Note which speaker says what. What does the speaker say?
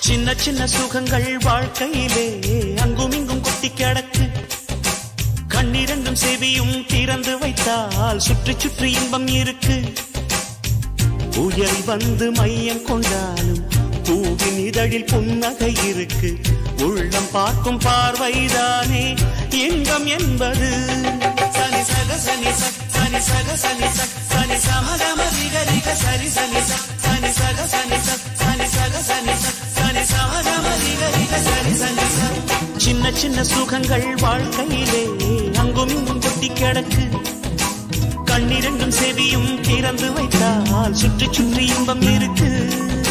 Speaker 1: சின்ன சின்ன சுகங்கள் வாழ்க்கையிலே அங்கும் இங்கும் கொட்டி கிடக்கு கண்ணிரண்டும் செவியும் திறந்து வைத்தால் சுற்றி சுற்றி இன்பம் இருக்கு புயல் வந்து மையம் கொண்டாலும் பூவின் இதழில் புன்னகை இருக்கு உள்ளம் பார்க்கும் பார்வைதானே இன்பம் என்பது சனி சக சனி சக் சனி சக சனி சக் சனி சமகம ரிக ரிக சரி சனி சக் சனி சக சனி சக் சனி சக சனி சக் சனி சமகம ரிக ரிக சரி சனி சக் சின்ன சின்ன சுகங்கள் வாழ்க்கையிலே அங்கும் இங்கும் கொட்டி கிடக்கு கண்ணிரண்டும் செவியும் திறந்து வைத்தால் சுற்றி சுற்றி இன்பம் இருக்கு